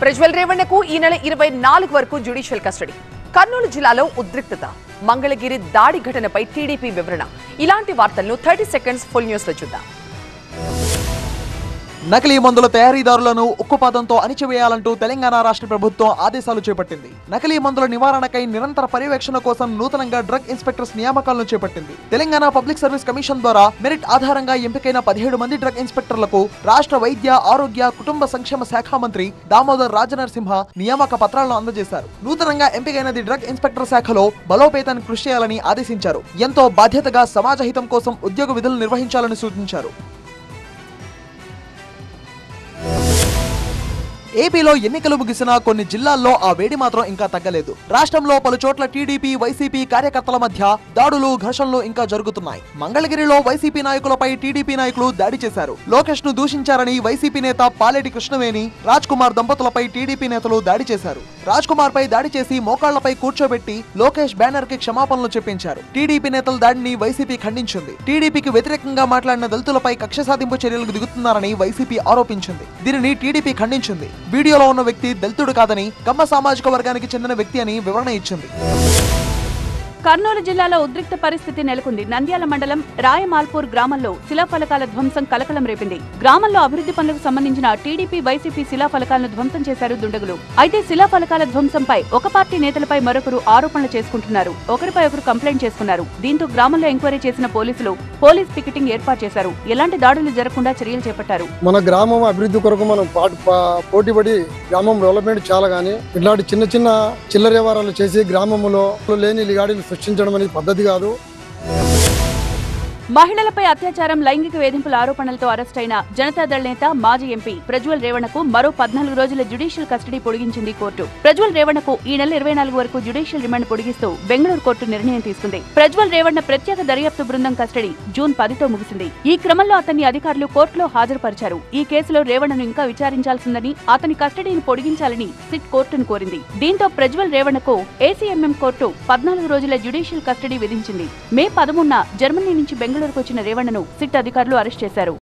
ప్రజ్వల్ రేవణ్ణకు ఈ నెల ఇరవై నాలుగు వరకు జ్యుడిషియల్ కస్టడీ కర్నూలు జిల్లాలో ఉద్రిక్తత మంగళగిరి దాడి ఘటనపై టీడీపీ వివరణ ఇలాంటి వార్తలను థర్టీ సెకండ్స్ ఫుల్ న్యూస్ లో చూద్దాం నకిలీ మందుల తయారీదారులను ఉక్కుపాదంతో అణిచివేయాలంటూ తెలంగాణ రాష్ట్ర ప్రభుత్వం ఆదేశాలు చేపట్టింది నకిలీ మందుల నివారణకై నిరంతర పర్యవేక్షణ కోసం నూతనంగా డ్రగ్ ఇన్స్పెక్టర్స్ నియామకాలను చేపట్టింది తెలంగాణ పబ్లిక్ సర్వీస్ కమిషన్ ద్వారా మెరిట్ ఆధారంగా ఎంపికైన పదిహేడు మంది డ్రగ్ ఇన్స్పెక్టర్లకు రాష్ట్ర వైద్య ఆరోగ్య కుటుంబ సంక్షేమ శాఖ మంత్రి దామోదర్ రాజనరసింహ నియామక పత్రాలను అందజేశారు నూతనంగా ఎంపికైనది డ్రగ్ ఇన్స్పెక్టర్ శాఖలో బలోపేతానికి కృషి చేయాలని ఆదేశించారు ఎంతో బాధ్యతగా సమాజ హితం కోసం ఉద్యోగ విధులు నిర్వహించాలని సూచించారు ఏపీలో ఎన్నికలు ముగిసినా కొన్ని జిల్లాల్లో ఆ వేడి మాత్రం ఇంకా తగ్గలేదు రాష్ట్రంలో పలు చోట్ల టీడీపీ వైసీపీ కార్యకర్తల మధ్య దాడులు ఘర్షణలు ఇంకా జరుగుతున్నాయి మంగళగిరిలో వైసీపీ నాయకులపై టీడీపీ నాయకులు దాడి చేశారు లోకేష్ ను దూషించారని వైసీపీ నేత పాలేటి కృష్ణవేణి రాజ్ కుమార్ దంపతులపై టీడీపీ నేతలు దాడి చేశారు రాజ్ కుమార్ పై దాడి చేసి మోకాళ్లపై కూర్చోబెట్టి లోకేష్ బ్యానర్ కి క్షమాపణలు చెప్పించారు టీడీపీ నేతల దాడిని వైసీపీ ఖండించింది టీడీపీకి వ్యతిరేకంగా మాట్లాడిన దళితులపై కక్ష సాధింపు చర్యలకు దిగుతున్నారని వైసీపీ ఆరోపించింది దీనిని టీడీపీ ఖండించింది వీడియోలో ఉన్న వ్యక్తి దళితుడు కాదని కమ్మ సామాజిక వర్గానికి చెందిన వ్యక్తి అని వివరణ ఇచ్చింది కర్నూలు జిల్లాలో ఉద్రిక్త పరిస్థితి నెలకొంది నంద్యాల మండలం రాయమాల్పూర్ గ్రామంలో శిలాఫలకాల ధ్వంసం కలకలం రేపింది గ్రామంలో అభివృద్ధి పనులకు సంబంధించిన టీడీపీ వైసీపీ శిలాఫలకాలను ధ్వంసం చేశారు దుండగులు అయితే శిలాఫలకాల ధ్వంసంపై ఒక పార్టీ నేతలపై మరొకరు ఆరోపణలు చేసుకుంటున్నారు ఒకరిపై ఒకరు కంప్లైంట్ చేసుకున్నారు దీంతో గ్రామంలో ఎంక్వైరీ చేసిన పోలీసులు పోలీస్ పికెటింగ్ ఏర్పాటు చేశారు ఎలాంటి దాడులు జరగకుండా చర్యలు చేపట్టారు మన గ్రామం అభివృద్ధి కొరకు మనం పాటు పా- పోటీపడి గ్రామం డెవలప్మెంట్ చాలా కానీ ఇట్లాంటి చిన్న చిన్న చిల్లర వ్యవహారాలు చేసి గ్రామంలో లేని లిగాడీలు సృష్టించడం అనేది పద్ధతి కాదు మహిళలపై అత్యాచారం లైంగిక వేధింపుల ఆరోపణలతో అరెస్ట్ అయిన జనతాదళ నేత మాజీ ఎంపీ ప్రజ్వల్ రేవణకు మరో పద్నాలుగు రోజుల జ్యుడిషియల్ కస్టడీ పొడిగించింది కోర్టు ప్రజ్వల్ రేవణకు ఈ నెల ఇరవై నాలుగు వరకు జ్యుడిషియల్ రిమాండ్ పొడిగిస్తూ బెంగళూరు కోర్టు నిర్ణయం తీసుకుంది ప్రజ్వల్ రేవణ్ణ ప్రత్యేక దర్యాప్తు బృందం కస్టడీ జూన్ పదితో ముగిసింది ఈ క్రమంలో అతన్ని అధికారులు కోర్టులో హాజరుపరిచారు ఈ కేసులో రేవణను ఇంకా విచారించాల్సిందని అతని కస్టడీని పొడిగించాలని సిట్ కోర్టును కోరింది దీంతో ప్రజ్వల్ రేవణకు ఏసీఎంఎం కోర్టు పద్నాలుగు రోజుల జ్యుడిషియల్ కస్టడీ విధించింది మే పదమూడున జర్మనీ నుంచి బెంగళూరుకు వచ్చిన రేవణను సిట్ అధికారులు అరెస్ట్ చేశారు